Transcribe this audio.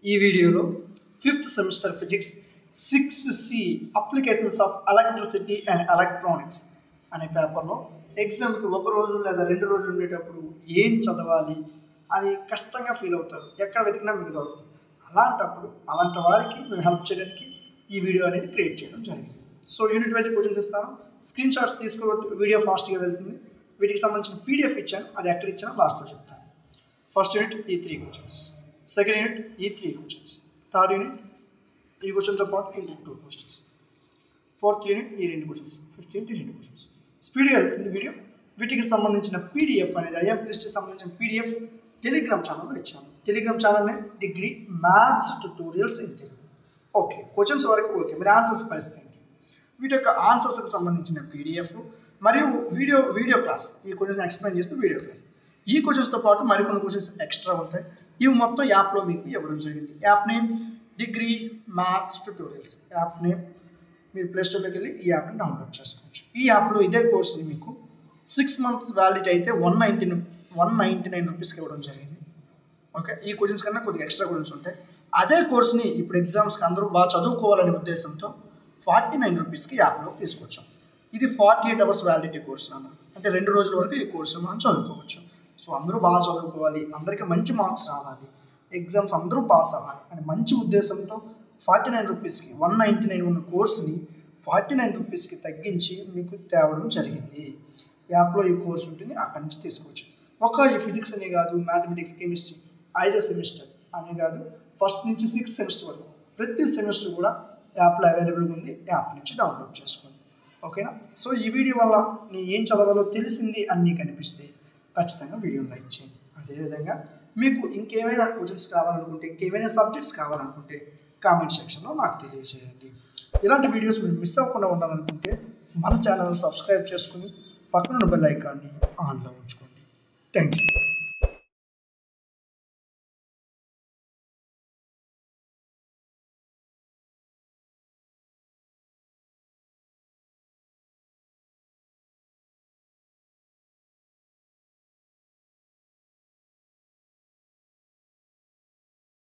ఈ వీడియోలో fifth semester physics six C applications of electricity and electronics అనే పేపర్లో ఎగ్జామ్కి ఒక రోజు లేదా రెండు రోజులు ఉండేటప్పుడు ఏం చదవాలి అని కష్టంగా ఫీల్ అవుతారు ఎక్కడ వెతికినా మీకు దొరకదు అలాంటప్పుడు అలాంటి వారికి మేము హెల్ప్ చేయడానికి ఈ వీడియో అనేది క్రియేట్ చేయడం జరిగింది సో యూనిట్ వైజ్ క్వశ్చన్స్ ఇస్తాను స్క్రీన్ షాట్స్ తీసుకోవద్దు వీడియో ఫాస్ట్గా వెళ్తుంది వీటికి సంబంధించిన పీడిఎఫ్ ఇచ్చాను అది ఎక్కడ ఇచ్చానో లాస్ట్లో చెప్తాను ఫస్ట్ యూనిట్ ఈ త్రీ క్వశ్చన్స్ సెకండ్ యూనిట్ ఈ త్రీ క్వశ్చన్స్ థర్డ్ యూనిట్ ఈ క్వశ్చన్తో పాటు ఇంకొక టూ క్వశ్చన్స్ ఫోర్త్ యూనిట్ ఈ రెండు క్వశ్చన్స్ ఫిఫ్త్ యూనిట్ ఈ రెండు క్వశ్చన్స్ స్పీడ్గా వెళ్తుంది వీడియో వీటికి సంబంధించిన పీడిఎఫ్ అనేది ఐఎం లిస్ట్కి సంబంధించిన పీడిఎఫ్ టెలిగ్రామ్ ఛానల్లో ఇచ్చాను టెలిగ్రామ్ ఛానల్నే degree maths tutorials in Telugu okay questions వరకు ఓకే మీరు ఆన్సర్స్ పరిస్థితి ఏంటి వీటి యొక్క ఆన్సర్స్కి సంబంధించిన పీడిఎఫ్ మరియు వీడియో వీడియో క్లాస్ ఈ క్వశ్చన్స్ ఎక్స్ప్లెయిన్ చేస్తూ వీడియో క్లాస్ ఈ క్వశ్చన్స్తో పాటు మరికొన్ని క్వశ్చన్స్ ఎక్స్ట్రా ఉంటాయి ఇవి మొత్తం యాప్లో మీకు ఇవ్వడం జరిగింది app name degree maths tutorials app name మీరు ప్లేస్టోర్లోకి వెళ్ళి ఈ యాప్ని డౌన్లోడ్ చేసుకోవచ్చు ఈ యాప్లో ఇదే కోర్స్ని మీకు సిక్స్ మంత్స్ వ్యాలిడిటీ అయితే one ninety one ninety nine రూపీస్కి ఇవ్వడం జరిగింది ఓకే ఈ క్వశ్చన్స్ కన్నా కొద్దిగా ఎక్స్ట్రా క్వశ్చన్స్ ఉంటాయి అదే కోర్స్ని ఇప్పుడు ఎగ్జామ్స్కి అందరూ బాగా చదువుకోవాలనే ఉద్దేశంతో ఫార్టీ నైన్ రూపీస్కి యాప్లో తీసుకొచ్చాం ఇది forty eight hours validity course అన్న అంటే రెండు రోజుల వరకు ఈ కోర్సు మనం చదువుకోవచ్చు సో అందరూ బాగా చదువుకోవాలి అందరికీ మంచి మార్క్స్ రావాలి ఎగ్జామ్స్ అందరూ పాస్ అవ్వాలి అని మంచి ఉద్దేశంతో ఫార్టీ నైన్ రూపీస్కి వన్ నైంటీ నైన్ ఉన్న కోర్స్ని ఫార్టీ నైన్ రూపీస్కి తగ్గించి మీకు తేవడం జరిగింది యాప్లో ఈ కోర్స్ ఉంటుంది అక్కడి నుంచి తీసుకోవచ్చు ఒక ఈ ఫిజిక్స్ అనే కాదు మ్యాథమెటిక్స్ కెమిస్ట్రీ ఐదో సెమిస్టర్ అనే కాదు ఫస్ట్ నుంచి సిక్స్త్ సెమిస్టర్ వరకు ప్రతి సెమిస్టర్ కూడా యాప్లో అవైలబుల్గా ఉంది యాప్ నుంచి డౌన్లోడ్ చేసుకోండి ఓకేనా సో ఈ వీడియో వల్ల నీ ఏం చదవాలో తెలిసింది అని నీకు అనిపిస్తే ఖచ్చితంగా వీడియోని లైక్ చేయండి అదేవిధంగా మీకు ఇంకేమైనా క్వశ్చన్స్ కావాలనుకుంటే ఇంకేమైనా సబ్జెక్ట్స్ కావాలనుకుంటే కామెంట్ సెక్షన్లో నాకు తెలియజేయండి ఇలాంటి వీడియోస్ మీరు మిస్ అవ్వకుండా ఉండాలనుకుంటే మన ఛానల్ సబ్స్క్రైబ్ చేసుకుని పక్కన బెల్ ఐకాన్ని ఆన్లో ఉంచుకోండి థ్యాంక్ యూ